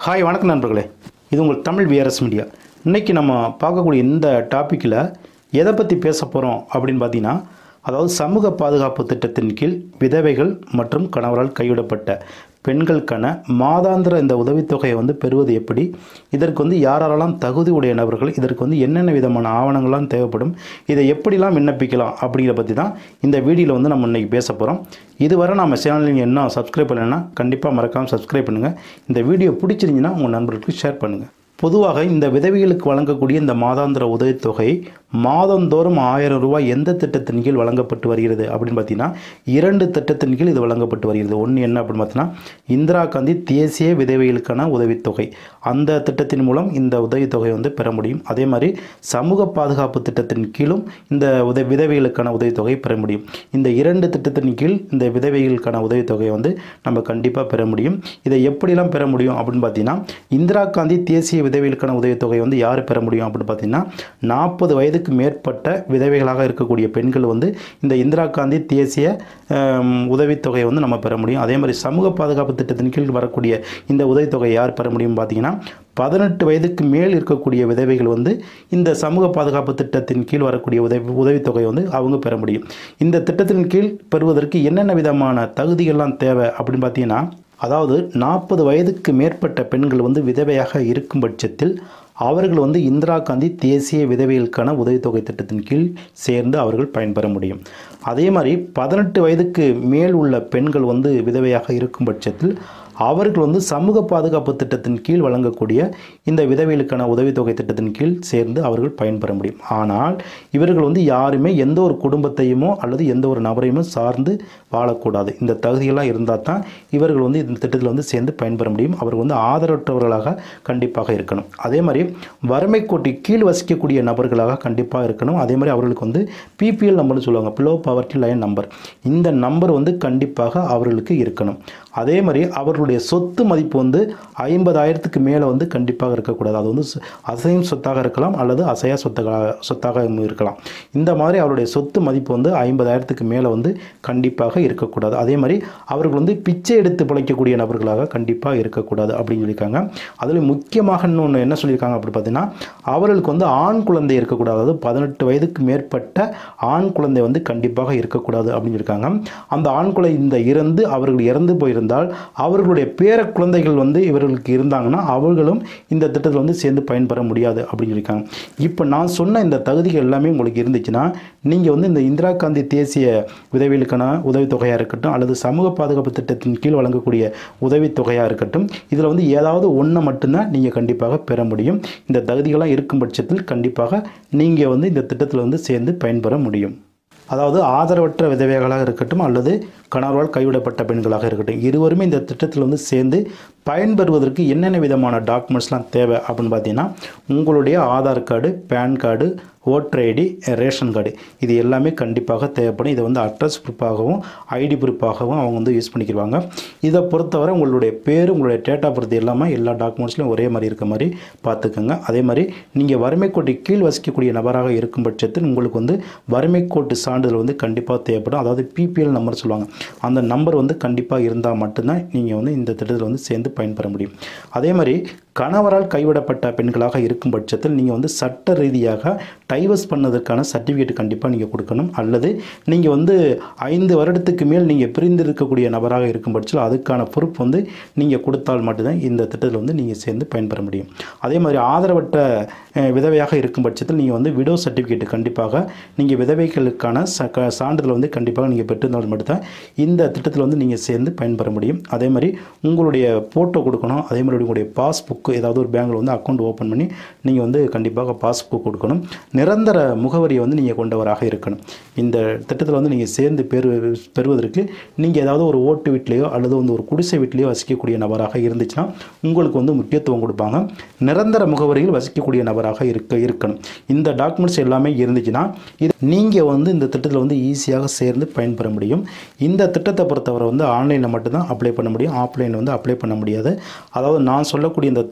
hi வணக்கம் நண்பர்களே இது உங்கள் தமிழ் விஆர்எஸ் மீடியா இன்றைக்கி நம்ம பார்க்கக்கூடிய இந்த டாப்பிக்கில் எதை பற்றி பேச போகிறோம் அப்படின்னு பார்த்தீங்கன்னா அதாவது சமூக பாதுகாப்பு திட்டத்தின் கீழ் விதவைகள் மற்றும் கணவரால் கைவிடப்பட்ட பெண்களுக்கான மாதாந்திர இந்த உதவித்தொகையை வந்து பெறுவது எப்படி இதற்கு வந்து யாரெல்லாம் தகுதி உடைய நபர்கள் இதற்கு வந்து என்னென்ன விதமான ஆவணங்கள்லாம் தேவைப்படும் இதை எப்படிலாம் விண்ணப்பிக்கலாம் அப்படிங்கிற பற்றி தான் இந்த வீடியோவில் வந்து நம்ம இன்றைக்கி பேச போகிறோம் இதுவரை நம்ம சேனலில் என்ன சப்ஸ்கிரைப் பண்ணலைன்னா கண்டிப்பாக மறக்காமல் சப்ஸ்கிரைப் பண்ணுங்கள் இந்த வீடியோ பிடிச்சிருந்துச்சுன்னா உங்கள் நண்பர்களுக்கு ஷேர் பண்ணுங்கள் பொதுவாக இந்த விதவைகளுக்கு வழங்கக்கூடிய இந்த மாதாந்திர உதவித்தொகை மாதந்தோறும் ஆயிரம் ரூபாய் எந்த திட்டத்தின் கீழ் வழங்கப்பட்டு வருகிறது அப்படின்னு பார்த்தீங்கன்னா இரண்டு திட்டத்தின் கீழ் இது வழங்கப்பட்டு வருகிறது ஒன்று என்ன அப்படின்னு பார்த்தீங்கன்னா இந்திரா காந்தி தேசிய விதவைகளுக்கான உதவித்தொகை அந்த திட்டத்தின் மூலம் இந்த உதவித்தொகை வந்து பெற முடியும் அதே மாதிரி சமூக பாதுகாப்பு திட்டத்தின் கீழும் இந்த உத விதவைகளுக்கான உதவித்தொகை பெற முடியும் இந்த இரண்டு திட்டத்தின் கீழ் இந்த விதவைகளுக்கான உதவித்தொகையை வந்து நம்ம கண்டிப்பாக பெற முடியும் இதை எப்படிலாம் பெற முடியும் அப்படின்னு பார்த்தீங்கன்னா இந்திரா காந்தி தேசிய விதவைகளுக்கான உதவித்தொகை வந்து யார் பெற முடியும் அப்படின்னு பார்த்தீங்கன்னா நாற்பது வயதுக்கு மேற்பட்ட விதவைகளாக இருக்கக்கூடிய பெண்கள் வந்து இந்த இந்திரா காந்தி தேசிய ஆம், உதவித்தொகையை வந்து நம்ம பெற முடியும் அதே மாதிரி சமூக பாதுகாப்பு திட்டத்தின் கீழ் வரக்கூடிய இந்த உதவித்தொகை யார் பெற முடியும் பார்த்தீங்கன்னா பதினெட்டு வயதுக்கு மேல் இருக்கக்கூடிய விதவைகள் வந்து இந்த சமூக பாதுகாப்பு திட்டத்தின் கீழ் வரக்கூடிய உதவி உதவித்தொகை வந்து அவங்க பெற முடியும் இந்த திட்டத்தின் கீழ் பெறுவதற்கு என்னென்ன விதமான தகுதிகள்லாம் தேவை அப்படின்னு பார்த்தீங்கன்னா அதாவது நாற்பது வயதுக்கு மேற்பட்ட பெண்கள் வந்து விதவையாக இருக்கும் பட்சத்தில் அவர்கள் வந்து இந்திரா காந்தி தேசிய விதவைகளுக்கான உதவித்தொகை திட்டத்தின் கீழ் சேர்ந்து அவர்கள் பயன்பெற முடியும் அதே மாதிரி பதினெட்டு வயதுக்கு மேல் உள்ள பெண்கள் வந்து விதவையாக இருக்கும் பட்சத்தில் அவர்கள் வந்து சமூக பாதுகாப்பு திட்டத்தின் கீழ் வழங்கக்கூடிய இந்த விதவைகளுக்கான உதவித்தொகை திட்டத்தின் கீழ் சேர்ந்து அவர்கள் பயன்பெற முடியும் ஆனால் இவர்கள் வந்து யாருமே எந்த ஒரு குடும்பத்தையுமோ அல்லது எந்த ஒரு நபரையுமோ சார்ந்து வாழக்கூடாது இந்த தகுதியெல்லாம் இருந்தால் தான் இவர்கள் வந்து இந்த திட்டத்தில் வந்து சேர்ந்து பயன்பெற முடியும் அவர்கள் வந்து ஆதரவற்றவர்களாக கண்டிப்பாக இருக்கணும் அதே மாதிரி வறுமை கோட்டி கீழ் வசிக்கக்கூடிய நபர்களாக கண்டிப்பாக இருக்கணும் அதே மாதிரி அவர்களுக்கு வந்து பிபிஎல் நம்பர்னு சொல்லுவாங்க பிலோ பவர்ட்டி லைன் நம்பர் இந்த நம்பர் வந்து கண்டிப்பாக அவர்களுக்கு இருக்கணும் அதே மாதிரி அவர்களுடைய சொத்து மதிப்பு வந்து ஐம்பதாயிரத்துக்கு மேலே வந்து கண்டிப்பாக இருக்கக்கூடாது அது வந்து ச- அசையும் சொத்தாக இருக்கலாம் அல்லது அசையா சொத்தாக சொத்தாக இருக்கலாம் இந்த மாதிரி அவருடைய சொத்து மதிப்பு வந்து ஐம்பதாயிரத்துக்கு மேலே வந்து கண்டிப்பாக இருக்கக்கூடாது அதே மாதிரி அவர்கள் வந்து பிச்சை எடுத்து பிழைக்கக்கூடிய நபர்களாக கண்டிப்பாக இருக்கக்கூடாது அப்படின்னு சொல்லியிருக்காங்க அதில் முக்கியமாக இன்னொன்று என்ன சொல்லியிருக்காங்க அப்படி பார்த்தீங்கன்னா அவர்களுக்கு வந்து ஆண் குழந்தை இருக்கக்கூடாது அதாவது பதினெட்டு வயதுக்கு மேற்பட்ட ஆண் குழந்தை வந்து கண்டிப்பாக இருக்கக்கூடாது அப்படின்னு சொல்லியிருக்காங்க அந்த ஆண் குழந்தை இந்த இறந்து அவர்கள் இறந்து போயிருந்தால் அவர்களுடைய பேர குழந்தைகள் வந்து இவர்களுக்கு இருந்தாங்கன்னா அவர்களும் இந்த திட்டத்தில் வந்து சேர்ந்து பயன்பெற முடியாது அப்படின்னு சொல்லியிருக்காங்க இப்போ நான் சொன்ன இந்த தகுதிகள் எல்லாமே உங்களுக்கு இருந்துச்சுன்னா நீங்கள் வந்து இந்த இந்திரா காந்தி தேசிய உதவிகளுக்கான உதவித்தொகையாக இருக்கட்டும் அல்லது சமூக பாதுகாப்பு திட்டத்தின் கீழ் வழங்கக்கூடிய உதவித்தொகையாக இருக்கட்டும் இதில் வந்து ஏதாவது ஒன்றை மட்டும்தான் நீங்கள் கண்டிப்பாக பெற முடியும் இந்த தகுதிகளாக இருக்கும் பட்சத்தில் கண்டிப்பாக நீங்கள் வந்து இந்த திட்டத்தில் வந்து சேர்ந்து பயன்பெற முடியும் அதாவது ஆதரவற்ற விதவைகளாக இருக்கட்டும் அல்லது கணவரால் கைவிடப்பட்ட பெண்களாக இருக்கட்டும் இருவருமே இந்த திட்டத்தில் வந்து சேர்ந்து பயன்பெறுவதற்கு என்னென்ன விதமான டாக்குமெண்ட்ஸ்லாம் தேவை அப்படின்னு பார்த்தீங்கன்னா உங்களுடைய Aadhaar card PAN card voter ID ration card இது எல்லாமே கண்டிப்பாக தேவைப்படும் இதை வந்து அட்ரஸ் ப்ரூஃபாகவும் ஐடி ப்ரூஃபாகவும் அவங்க வந்து யூஸ் பண்ணிக்கிடுவாங்க இதை பொறுத்தவரை உங்களுடைய பேர் உங்களுடைய டேட் ஆஃப் பர்த் எல்லாமே எல்லா டாக்குமெண்ட்ஸ்லையும் ஒரே மாதிரி இருக்க மாதிரி பார்த்துக்கோங்க அதே மாதிரி நீங்கள் வறுமை கோட்டை கீழ் வசிக்கக்கூடிய நபராக இருக்கும் பட்சத்தில் உங்களுக்கு வந்து வறுமை கோட்டு சான்றிதழ் வந்து கண்டிப்பாக தேவைப்படும் அதாவது பிபிஎல் நம்பர் சொல்லுவாங்க அந்த நம்பர் வந்து கண்டிப்பாக இருந்தால் மட்டும்தான் நீங்கள் வந்து இந்த திட்டத்தில் வந்து சேர்ந்து பயன்பெற முடியும் அதே மாதிரி கணவரால் கைவிடப்பட்ட பெண்களாக இருக்கும் பட்சத்தில் நீங்கள் வந்து சட்ட ரீதியாக டைவர்ஸ் பண்ணதற்கான சர்டிஃபிகேட் கண்டிப்பாக நீங்கள் கொடுக்கணும் அல்லது நீங்கள் வந்து ஐந்து வருடத்துக்கு மேல் நீங்கள் பிரிந்து இருக்கக்கூடிய நபராக இருக்கும் பட்சத்தில் அதுக்கான பொறுப்பு வந்து நீங்கள் கொடுத்தால் மட்டும்தான் இந்த திட்டத்தில் வந்து நீங்கள் சேர்ந்து பயன்பெற முடியும் அதே மாதிரி ஆதரவற்ற அஹ், விதவையாக இருக்கும் பட்சத்தில் நீங்கள் வந்து விடோ சர்டிஃபிகேட் கண்டிப்பாக நீங்கள் விதவைகளுக்கான ச க- சான்றிதழ் வந்து கண்டிப்பாக நீங்கள் பெற்றிருந்தால் மட்டும்தான் இந்த திட்டத்தில் வந்து நீங்கள் சேர்ந்து பயன்பெற முடியும் அதே மாதிரி உங்களுடைய ஃபோட்டோ கொடுக்கணும் அதே மாதிரி உங்களுடைய பாஸ்புக் ஏதாவது ஒரு பேங்க்கில் வந்து அக்கௌண்ட் ஓப்பன் பண்ணி நீங்கள் வந்து கண்டிப்பாக பாஸ்புக் கொடுக்கணும் நிரந்தர முகவரியை வந்து நீங்கள் கொண்டவராக இருக்கணும் இந்த திட்டத்தில் வந்து நீங்கள் சேர்ந்து பெறு பெறுவதற்கு நீங்கள் ஏதாவது ஒரு ஓட்டு வீட்லேயோ அல்லது வந்து ஒரு குடிசை வீட்லேயோ வசிக்கக்கூடிய நபராக இருந்துச்சுன்னா உங்களுக்கு வந்து முக்கியத்துவம் கொடுப்பாங்க நிரந்தர முகவரியில் வசிக்கக்கூடிய நபராக இருக்க இருக்கணும் இந்த டாக்குமெண்ட்ஸ் எல்லாமே இருந்துச்சுன்னா இது நீங்கள் வந்து இந்த திட்டத்தில் வந்து ஈஸியாக சேர்ந்து பயன்பெற முடியும் இந்த திட்டத்தை பொறுத்தவரை வந்து ஆன்லைனில் மட்டும்தான் அப்ளை பண்ண முடியும் ஆஃப்லைனில் வந்து அப்ளை பண்ண முடியாது அதாவது நான் சொல்லக்கூடிய இந்த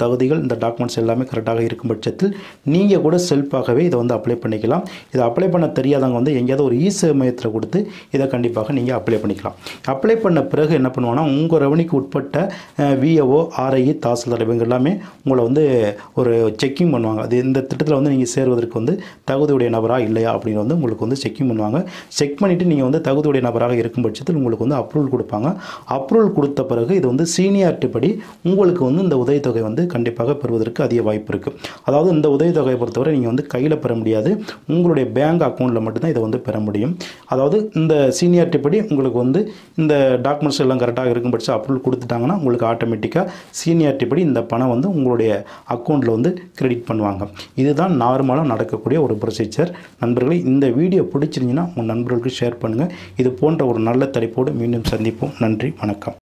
தகுதிகள் இந்த டாக்குமெண்ட்ஸ் எல்லாமே கரெக்டாக இருக்கும் பட்சத்தில் நீங்கள் கூட செல்ஃபாகவே இதை வந்து அப்ளை பண்ணிக்கலாம் இதை அப்ளை பண்ண தெரியாதவங்க வந்து எங்கேயாவது ஒரு இ சேவை மையத்தில் கொடுத்து இதை கண்டிப்பாக நீங்கள் அப்ளை பண்ணிக்கலாம் அப்ளை பண்ண பிறகு என்ன பண்ணுவாங்கன்னா உங்கள் ரெவனிக்கு உட்பட்ட விஏஓ ஆர்ஐஇ தாசில்தார் இவங்க எல்லாமே உங்களை வந்து ஒரு செக்கிங் பண்ணுவாங்க அது இந்த திட்டத்தில் வந்து நீங்கள் சேர்வதற்கு வந்து தகுதியுடைய நபரா இல்லையா அப்படின்னு வந்து உங்களுக்கு வந்து செக்கிங் பண்ணுவாங்க செக் பண்ணிவிட்டு நீங்கள் வந்து தகுதியுடைய நபராக இருக்கும் பட்சத்தில் உங்களுக்கு வந்து அப்ரூவல் கொடுப்பாங்க அப்ரூவல் கொடுத்த பிறகு இது வந்து சீனியாரிட்டி படி உங்களுக்கு வந்து இந்த உதவித்தொகை வந்து கண்டிப்பாக பெறுவதற்கு அதிக வாய்ப்பு இருக்குது அதாவது இந்த உதவித்தொகையை பொறுத்தவரை நீங்கள் வந்து கையில் பெற முடியாது உங்களுடைய பேங்க் அக்கௌண்ட்டில் மட்டும்தான் இதை வந்து பெற முடியும் அதாவது இந்த சீனியாரிட்டி படி உங்களுக்கு வந்து இந்த டாக்குமெண்ட்ஸ் எல்லாம் கரெக்டாக இருக்கும் பட்சம் அப்ரூவல் கொடுத்துட்டாங்கன்னா உங்களுக்கு ஆட்டோமேட்டிக்காக சீனியாரிட்டி படி இந்த பணம் வந்து உங்களுடைய அக்கௌண்ட்டில் வந்து கிரெடிட் பண்ணுவாங்க இதுதான் நார்மலாக நடக்கக்கூடிய ஒரு ப்ரொசீஜர் நண்பர்களே இந்த வீடியோ பிடிச்சிருந்துச்சுன்னா உங்கள் நண்பர்களுக்கு ஷேர் பண்ணுங்கள் இது போன்ற ஒரு நல்ல தலைப்போடு மீண்டும் சந்திப்போம் நன்றி வணக்கம்